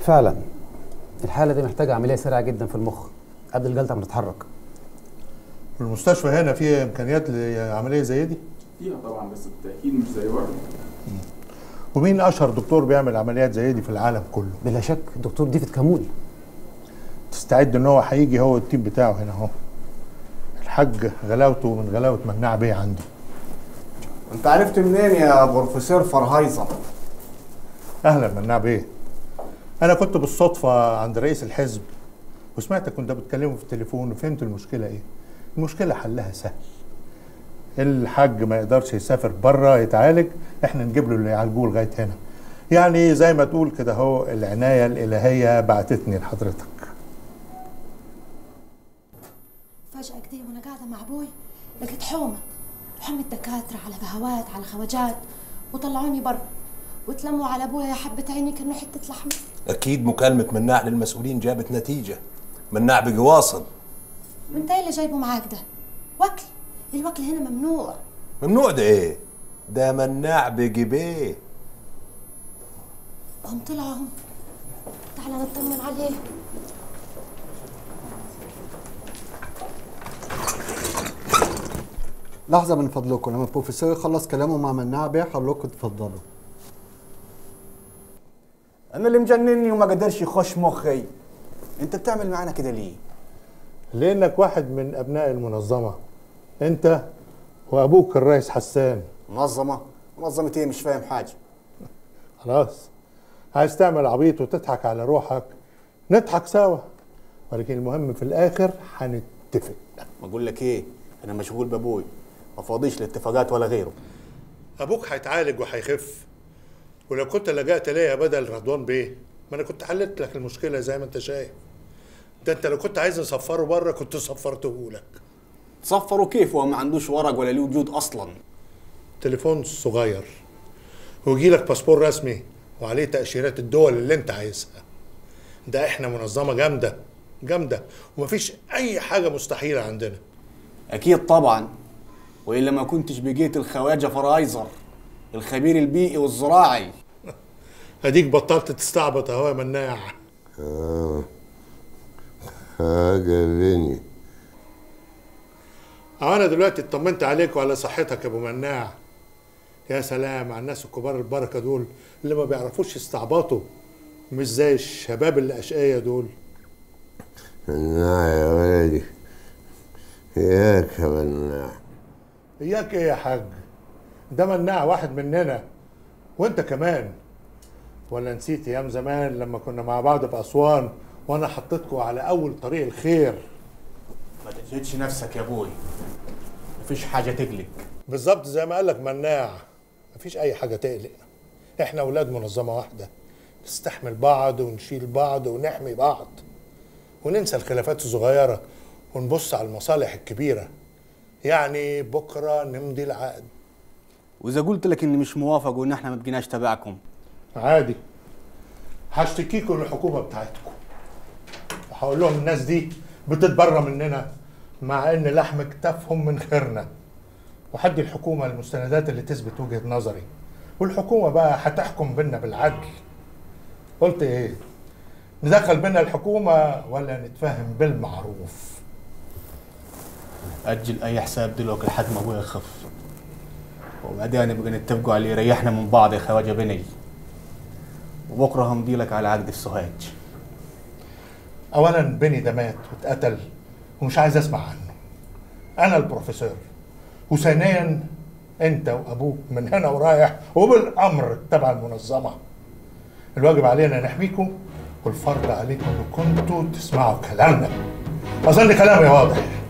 فعلا الحاله دي محتاجه عمليه سريعه جدا في المخ قبل الجلطه ما تتحرك المستشفى هنا فيها امكانيات لعمليه زي دي فيها طبعا بس بالتاكيد مش زي بره ومين اشهر دكتور بيعمل عمليات زي دي في العالم كله بلا شك الدكتور ديفيد كامول تستعد ان هو هيجي هو والتيم بتاعه هنا اهو الحاج غلاوته من غلاوه مناع بيه عندي انت عرفت منين يا بروفيسور فرهايزر اهلا مناع بيه انا كنت بالصدفه عند رئيس الحزب وسمعتك كنت بتكلمه في التليفون وفهمت المشكله ايه المشكله حلها سهل الحاج ما يقدرش يسافر بره يتعالج احنا نجيب له اللي يعالجوه لغايه هنا يعني زي ما تقول كده هو العنايه الالهيه بعتتني لحضرتك فجأة كده وأنا قاعدة مع أبوي لقيت حومة حومة دكاترة على بهوات على خواجات وطلعوني برا وتلموا على أبويا يا حبة عيني كأنه حتة لحمة اكيد مكالمه مناع للمسؤولين جابت نتيجه مناع بقي واصل وأنت إيه اللي جايبه معاك ده؟ وكل الوكل هنا ممنوع ممنوع ده ايه ده مناع بقي بيه هم طلعوا هم تعال نطمن عليه لحظة من فضلكم لما البروفيسور يخلص كلامه مع مناع بيه حضراتكم تفضلوا انا اللي مجنني وما قدرش يخش مخي انت بتعمل معانا كده ليه لانك واحد من ابناء المنظمه انت وابوك الرئيس حسان منظمه منظمه ايه مش فاهم حاجه خلاص عايز تعمل عبيط وتضحك على روحك نضحك سوا ولكن المهم في الاخر هنتفق بقول لك ايه انا مشغول بابوي ما فاضيش لاتفاقات ولا غيره ابوك هيتعالج وهيخف ولو كنت لجأت ليا بدل رضوان بيه ما انا كنت حلت لك المشكله زي ما انت شايف ده انت لو كنت عايز نصفره بره كنت صفرته لك صفروا كيف وهو ما عندوش ورق ولا له وجود اصلا تليفون صغير ويجي لك باسبور رسمي وعليه تأشيرات الدول اللي انت عايزها ده احنا منظمة جامدة جامدة ومفيش أي حاجة مستحيلة عندنا اكيد طبعا والا ما كنتش بقيت الخواجه فرايزر الخبير البيئي والزراعي هديك بطلت تستعبط اهو يا مناع آه. عجبني أهو انا دلوقتي اطمنت عليك وعلى صحتك يا ابو مناع يا سلام على الناس الكبار البركه دول اللي ما بيعرفوش يستعبطوا مش زي الشباب اللي اشقية دول مناع يا ولدي ياك يا مناع اياك ايه يا حاج ده مناع واحد مننا وانت كمان ولا نسيت ايام زمان لما كنا مع بعض في اسوان وانا حطيتكم على اول طريق الخير ما تجهدش نفسك يا ابوي مفيش حاجه تقلق بالظبط زي ما قالك مناع مفيش اي حاجه تقلق احنا اولاد منظمه واحده نستحمل بعض ونشيل بعض ونحمي بعض وننسى الخلافات الصغيره ونبص على المصالح الكبيره يعني بكره نمضي العقد واذا قلت لك اني مش موافق وان احنا ما بقيناش تبعكم عادي هشتكيكوا للحكومه بتاعتكم وهقول لهم الناس دي بتتبرى مننا مع ان لحم كتافهم من خيرنا وحدي الحكومه المستندات اللي تثبت وجهه نظري والحكومه بقى هتحكم بينا بالعدل قلت ايه ندخل بينا الحكومه ولا نتفاهم بالمعروف اجل اي حساب دلوقتي لحد ما ابويا يخف وبعدين نبقى نتفقوا على اللي يريحنا من بعض يا خواجه بني وبكره همضي لك على عقد في سوهاج اولا بني ده مات واتقتل ومش عايز اسمع عنه انا البروفيسور وثانيا انت وابوك من هنا ورايح وبالامر تبع المنظمه الواجب علينا نحميكم والفرض عليكم ان كنتوا تسمعوا كلامنا اظن كلامي واضح